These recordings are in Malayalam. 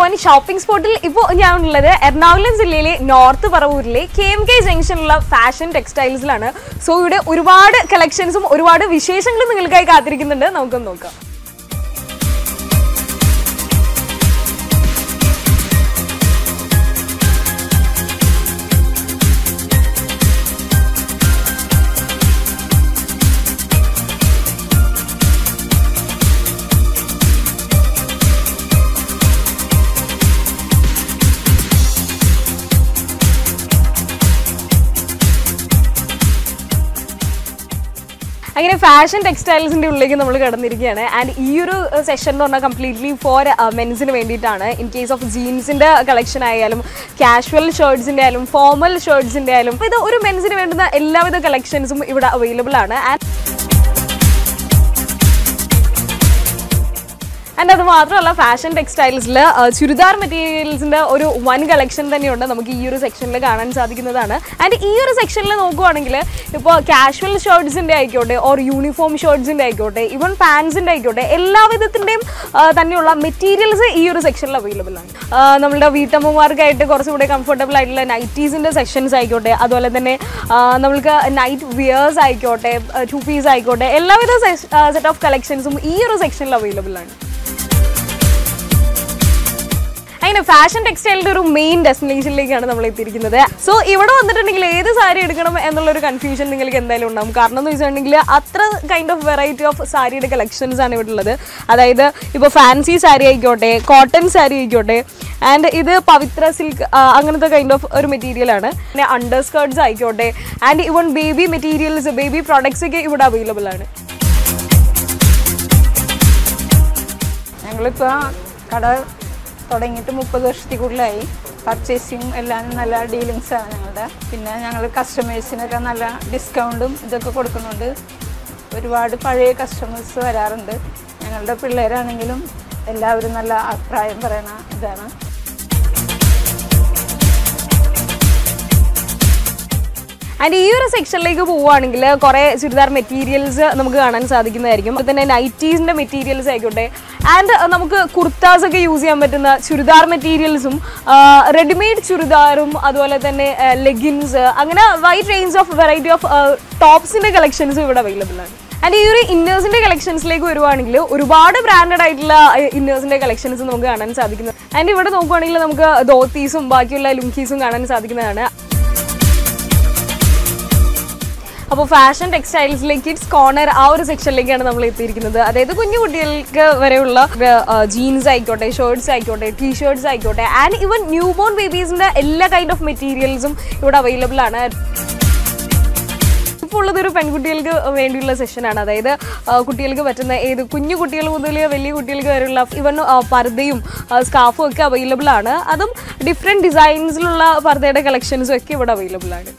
വൺ ഷോപ്പിംഗ് സ്പോട്ടിൽ ഇപ്പോൾ ഞാനുള്ളത് എറണാകുളം ജില്ലയിലെ നോർത്ത് പറവൂരിലെ കെ എം കെ ജംഗ്ഷനിലുള്ള ഫാഷൻ ടെക്സ്റ്റൈൽസിലാണ് സോ ഇവിടെ ഒരുപാട് കളക്ഷൻസും ഒരുപാട് വിശേഷങ്ങളും നിങ്ങൾക്കായി കാത്തിരിക്കുന്നുണ്ട് നമുക്കൊന്ന് നോക്കാം അങ്ങനെ ഫാഷൻ ടെക്സ്റ്റൈൽസിന്റെ ഉള്ളിലേക്ക് നമ്മൾ കടന്നിരിക്കുകയാണ് ആൻഡ് ഈ ഒരു സെഷൻ എന്ന് പറഞ്ഞാൽ കംപ്ലീറ്റ്ലി ഫോർ മെൻസിന് വേണ്ടിയിട്ടാണ് ഇൻ കേസ് ഓഫ് ജീൻസിന്റെ കളക്ഷൻ ആയാലും കാഷ്വൽ ഷർട്ട്സിന്റെ ആയാലും ഫോർമൽ ഷർട്ട്സിന്റെ ആയാലും അപ്പൊ ഇത് ഒരു മെൻസിന് വേണ്ടുന്ന എല്ലാവിധ കളക്ഷൻസും ഇവിടെ അവൈലബിൾ ആണ് ആൻഡ് ആൻഡ് അത് മാത്രമല്ല ഫാഷൻ ടെക്സ്റ്റൈൽസിൽ ചുരിദാർ മെറ്റീരിയൽസിന്റെ ഒരു വൻ കളക്ഷൻ തന്നെയുണ്ട് നമുക്ക് ഈ ഒരു സെക്ഷനിൽ കാണാൻ സാധിക്കുന്നതാണ് ആൻഡ് ഈ ഒരു സെക്ഷനിൽ നോക്കുവാണെങ്കിൽ ഇപ്പോൾ കാഷ്വൽ ഷർട്ട്സിന്റെ ആയിക്കോട്ടെ ഓർ യൂണിഫോം ഷർട്ട്സിന്റെ ആയിക്കോട്ടെ ഈവൻ പാൻസിന്റെ ആയിക്കോട്ടെ എല്ലാ വിധത്തിന്റെയും ആ, തന്നെയുള്ള മെറ്റീരിയൽസ് ഈ ഒരു സെക്ഷനിൽ അവൈലബിൾ ആണ് ആ, നമ്മളുടെ വീട്ടമ്മമാർക്കായിട്ട് കുറച്ചുകൂടെ കംഫർട്ടബിൾ ആയിട്ടുള്ള നൈറ്റീസിന്റെ സെക്ഷൻസ് ആയിക്കോട്ടെ അതുപോലെ തന്നെ ആ, നമ്മൾക്ക് നൈറ്റ് വിയേഴ്സ് ആയിക്കോട്ടെ ടു പീസ് ആയിക്കോട്ടെ എല്ലാവിധ സെറ്റ് ഓഫ് കളക്ഷൻസും ഈ ഒരു സെക്ഷനിൽ അവൈലബിൾ ആണ് അങ്ങനെ ഫാഷൻ ടെക്സ്റ്റൈലിന്റെ ഒരു മെയിൻ ഡെസ്റ്റിനേഷനിലേക്കാണ് നമ്മൾ എത്തിയിരിക്കുന്നത് സോ ഇവിടെ വന്നിട്ടുണ്ടെങ്കിൽ ഏത് സാരി എടുക്കണം എന്നുള്ളൊരു കൺഫ്യൂഷൻ നിങ്ങൾക്ക് എന്തായാലും ഉണ്ടാവും കാരണം എന്ന് വെച്ചിട്ടുണ്ടെങ്കിൽ അത്ര കൈൻഡ് ഓഫ് വെറൈറ്റി ഓഫ് സാരിയുടെ കളക്ഷൻസ് ആണ് ഇവിടെ ഉള്ളത് അതായത് ഇപ്പോൾ ഫാൻസി സാരി ആയിക്കോട്ടെ കോട്ടൺ സാരി ആയിക്കോട്ടെ ആൻഡ് ഇത് പവിത്ര സിൽക്ക് അങ്ങനത്തെ കൈൻഡ് ഓഫ് ഒരു മെറ്റീരിയൽ ആണ് പിന്നെ അണ്ടർ സ്കേർട്സ് ആയിക്കോട്ടെ and even baby materials baby products ഒക്കെ ഇവിടെ അവൈലബിൾ ആണ് ഞങ്ങളിപ്പോൾ കട തുടങ്ങിയിട്ട് മുപ്പത് വർഷത്തിൽ കൂടുതലായി പർച്ചേസിങ് എല്ലാം നല്ല ഡീലിങ്സാണ് ഞങ്ങളുടെ പിന്നെ ഞങ്ങൾ കസ്റ്റമേഴ്സിനൊക്കെ നല്ല ഡിസ്കൗണ്ടും ഇതൊക്കെ കൊടുക്കുന്നുണ്ട് ഒരുപാട് പഴയ കസ്റ്റമേഴ്സ് വരാറുണ്ട് ഞങ്ങളുടെ പിള്ളേരാണെങ്കിലും എല്ലാവരും നല്ല അഭിപ്രായം പറയണ ഇതാണ് ആൻഡ് ഈ ഒരു സെക്ഷനിലേക്ക് പോവുകയാണെങ്കിൽ കുറേ ചുരിദാർ മെറ്റീരിയൽസ് നമുക്ക് കാണാൻ സാധിക്കുന്നതായിരിക്കും അതുപോലെ തന്നെ നൈറ്റീസിന്റെ മെറ്റീരിയൽസ് ആയിക്കോട്ടെ ആൻഡ് നമുക്ക് കുർത്താസ് ഒക്കെ യൂസ് ചെയ്യാൻ പറ്റുന്ന ചുരിദാർ മെറ്റീരിയൽസും റെഡിമെയ്ഡ് ചുരിദാറും അതുപോലെ തന്നെ ലെഗിൻസ് അങ്ങനെ wide range of variety of ടോപ്സിന്റെ കളക്ഷൻസും ഇവിടെ അവൈലബിൾ ആണ് ആൻഡ് ഈ ഒരു ഇന്നേഴ്സിന്റെ കളക്ഷൻസിലേക്ക് വരുവാണെങ്കിൽ ഒരുപാട് ബ്രാൻഡഡ് ആയിട്ടുള്ള ഇന്നേഴ്സിന്റെ കളക്ഷൻസ് നമുക്ക് കാണാൻ സാധിക്കുന്നത് ആൻഡ് ഇവിടെ നോക്കുവാണെങ്കിൽ നമുക്ക് ധോത്തീസും ബാക്കിയുള്ള ലുങ്കീസും കാണാൻ സാധിക്കുന്നതാണ് അപ്പോൾ ഫാഷൻ ടെക്സ്റ്റൈൽസിലെ കിഡ്സ് കോർണർ ആ ഒരു സെക്ഷനിലേക്കാണ് നമ്മൾ എത്തിയിരിക്കുന്നത് അതായത് കുഞ്ഞു കുട്ടികൾക്ക് വരെയുള്ള ജീൻസ് ആയിക്കോട്ടെ ഷർട്ട്സ് ആയിക്കോട്ടെ ടീ ഷർട്ട്സ് ആയിക്കോട്ടെ ആൻഡ് ഈവൻ ന്യൂ ബോൺ ബേബീസിന്റെ എല്ലാ കൈൻഡ് ഓഫ് മെറ്റീരിയൽസും ഇവിടെ അവൈലബിൾ ആണ് ഇപ്പോൾ ഉള്ളത് ഒരു പെൺകുട്ടികൾക്ക് വേണ്ടിയുള്ള സെഷനാണ് അതായത് ആ, കുട്ടികൾക്ക് പറ്റുന്ന ഏത് കുഞ്ഞു കുട്ടികൾ മുതൽ വലിയ കുട്ടികൾക്ക് വരെയുള്ള ഇവൻ പർദ്ദയും സ്കാഫും ഒക്കെ അവൈലബിൾ ആണ് അതും ഡിഫറെൻറ്റ് ഡിസൈൻസിലുള്ള പർദ്ദയുടെ കളക്ഷൻസും ഒക്കെ ഇവിടെ അവൈലബിൾ ആണ്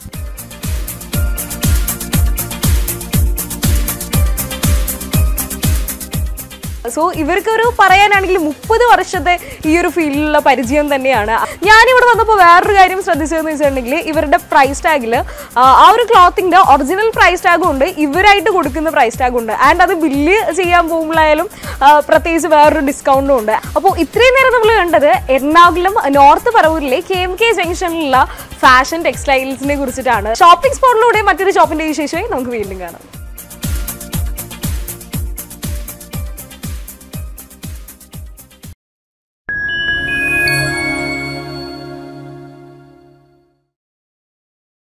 സോ ഇവർക്ക് ഒരു പറയാനാണെങ്കിൽ മുപ്പത് വർഷത്തെ ഈ ഒരു ഫീൽഡിലുള്ള പരിചയം തന്നെയാണ് ഞാനിവിടെ വന്നപ്പോൾ വേറൊരു കാര്യം ശ്രദ്ധിച്ചതെന്ന് വെച്ചിട്ടുണ്ടെങ്കിൽ ഇവരുടെ പ്രൈസ് ടാഗിൽ ആ ഒരു ക്ലോത്തിൻ്റെ ഒറിജിനൽ പ്രൈസ് ടാഗും ഉണ്ട് ഇവരായിട്ട് കൊടുക്കുന്ന പ്രൈസ് ടാഗും ഉണ്ട് ആൻഡ് അത് ബില്ല് ചെയ്യാൻ പോകുമ്പോഴായാലും ആ, പ്രത്യേകിച്ച് വേറൊരു ഡിസ്കൗണ്ടും ഉണ്ട് അപ്പോൾ ഇത്രയും നേരം നമ്മൾ കണ്ടത് എറണാകുളം നോർത്ത് പറവൂരിലെ കെ എം കെ ജംഗ്ഷനിലുള്ള ഫാഷൻ ടെക്സ്റ്റൈൽസിനെ കുറിച്ചിട്ടാണ് ഷോപ്പിംഗ് സ്പോട്ടിലൂടെ മറ്റൊരു ഷോപ്പിന്റെ വിശേഷമായി നമുക്ക് വീണ്ടും കാണാം